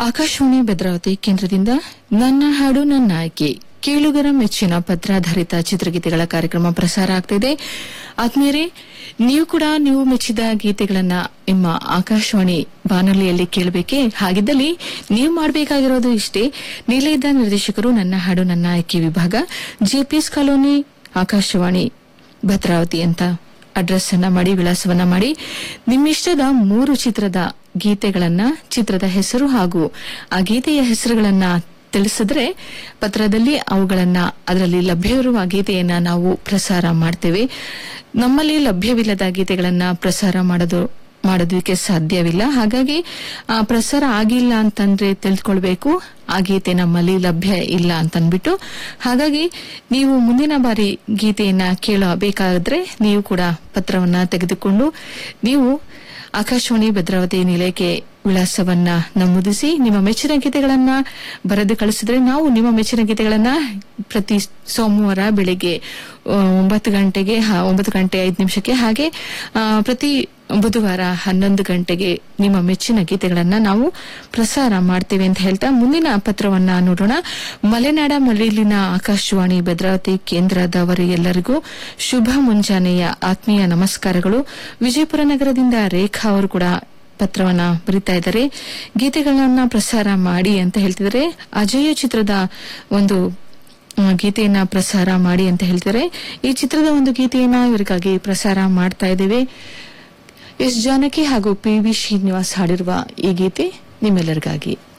ಆಕಾಶವಾಣಿ ಭದ್ರಾವತಿ ಕೇಂದ್ರದಿಂದ ನನ್ನ ಹಾಡು ನನ್ನ ಆಯ್ಕೆ ಕೇಳುಗರ ಮೆಚ್ಚಿನ ಪತ್ರಾಧಾರಿತ ಚಿತ್ರಗೀತೆಗಳ ಕಾರ್ಯಕ್ರಮ ಪ್ರಸಾರ ಆಗ್ತಿದೆ ಆತ್ಮೀಯರೇ ನೀವು ಕೂಡ ನೀವು ಮೆಚ್ಚಿದ ಗೀತೆಗಳನ್ನ ನಿಮ್ಮ ಆಕಾಶವಾಣಿ ಬಾನುಲಿಯಲ್ಲಿ ಕೇಳಬೇಕೆ ಹಾಗಿದ್ದಲ್ಲಿ ನೀವು ಮಾಡಬೇಕಾಗಿರೋದು ಇಷ್ಟೇ ನಿಲಯದ ನಿರ್ದೇಶಕರು ನನ್ನ ಹಾಡು ನನ್ನ ಆಯ್ಕೆ ವಿಭಾಗ ಜೆಪಿಎಸ್ ಕಾಲೋನಿ ಆಕಾಶವಾಣಿ ಭದ್ರಾವತಿ ಅಂತ ಅಡ್ರೆಸ್ ಅನ್ನ ಮಾಡಿ ವಿಳಾಸವನ್ನ ಮಾಡಿ ನಿಮ್ಮಿಷ್ಟದ ಮೂರು ಚಿತ್ರದ ಗೀತೆಗಳನ್ನ ಚಿತ್ರದ ಹೆಸರು ಹಾಗೂ ಆ ಗೀತೆಯ ಹೆಸರುಗಳನ್ನ ತಿಳಿಸಿದ್ರೆ ಪತ್ರದಲ್ಲಿ ಅವುಗಳನ್ನ ಅದರಲ್ಲಿ ಲಭ್ಯವಿರುವ ಗೀತೆಯನ್ನ ನಾವು ಪ್ರಸಾರ ಮಾಡ್ತೇವೆ ನಮ್ಮಲ್ಲಿ ಲಭ್ಯವಿಲ್ಲದ ಗೀತೆಗಳನ್ನ ಪ್ರಸಾರ ಮಾಡೋದು ಮಾಡೋದಕ್ಕೆ ಸಾಧ್ಯವಿಲ್ಲ ಹಾಗಾಗಿ ಆ ಪ್ರಸಾರ ಆಗಿಲ್ಲ ಅಂತಂದ್ರೆ ತಿಳ್ಕೊಳ್ಬೇಕು ಆ ಗೀತೆ ನಮ್ಮಲ್ಲಿ ಲಭ್ಯ ಇಲ್ಲ ಅಂತನ್ಬಿಟ್ಟು ಹಾಗಾಗಿ ನೀವು ಮುಂದಿನ ಬಾರಿ ಗೀತೆಯನ್ನ ಕೇಳಬೇಕಾದ್ರೆ ನೀವು ಕೂಡ ಪತ್ರವನ್ನ ತೆಗೆದುಕೊಂಡು ನೀವು ಆಕಾಶವಾಣಿ ಭದ್ರಾವತಿ ನಿಲಯಕ್ಕೆ ವಿಳಾಸವನ್ನ ನಮೂದಿಸಿ ನಿಮ್ಮ ಮೆಚ್ಚಿನ ಗೀತೆಗಳನ್ನ ಬರೆದು ಕಳಿಸಿದ್ರೆ ನಾವು ನಿಮ್ಮ ಮೆಚ್ಚಿನ ಗೀತೆಗಳನ್ನ ಪ್ರತಿ ಸೋಮವಾರ ಬೆಳಿಗ್ಗೆ ಆ, ಒಂಬತ್ತು ಗಂಟೆಗೆ ಹ- ಒಂಬತ್ತು ಗಂಟೆ ಐದು ನಿಮಿಷಕ್ಕೆ ಹಾಗೆ ಆ, ಪ್ರತಿ ಬುಧವಾರ ಹನ್ನೊಂದು ಗಂಟೆಗೆ ನಿಮ್ಮ ಮೆಚ್ಚಿನ ಗೀತೆಗಳನ್ನ ನಾವು ಪ್ರಸಾರ ಮಾಡ್ತೇವೆ ಅಂತ ಹೇಳ್ತಾ ಮುಂದಿನ ಪತ್ರವನ್ನ ನೋಡೋಣ ಮಲೆನಾಡ ಮಲ್ಲಿಲಿನ ಆಕಾಶವಾಣಿ ಭದ್ರಾವತಿ ಕೇಂದ್ರದವರು ಎಲ್ಲರಿಗೂ ಶುಭ ಮುಂಜಾನೆಯ ಆತ್ಮೀಯ ನಮಸ್ಕಾರಗಳು ವಿಜಯಪುರ ನಗರದಿಂದ ರೇಖಾ ಅವರು ಕೂಡ ಪತ್ರವನ್ನ ಬರೀತಾ ಇದ್ದಾರೆ ಗೀತೆಗಳನ್ನ ಪ್ರಸಾರ ಮಾಡಿ ಅಂತ ಹೇಳ್ತಿದ್ದಾರೆ ಅಜಯ ಚಿತ್ರದ ಒಂದು ಆ, ಗೀತೆಯನ್ನ ಪ್ರಸಾರ ಮಾಡಿ ಅಂತ ಹೇಳ್ತಾರೆ ಈ ಚಿತ್ರದ ಒಂದು ಗೀತೆಯನ್ನ ಇವರಿಗಾಗಿ ಪ್ರಸಾರ ಮಾಡ್ತಾ ಇದ್ದೇವೆ ಎಸ್ ಜಾನಕಿ ಹಾಗೂ ಪಿ ವಿ ಶ್ರೀನಿವಾಸ್ ಹಾಡಿರುವ ಈ ಗೀತೆ ನಿಮ್ಮೆಲ್ಲರಿಗಾಗಿ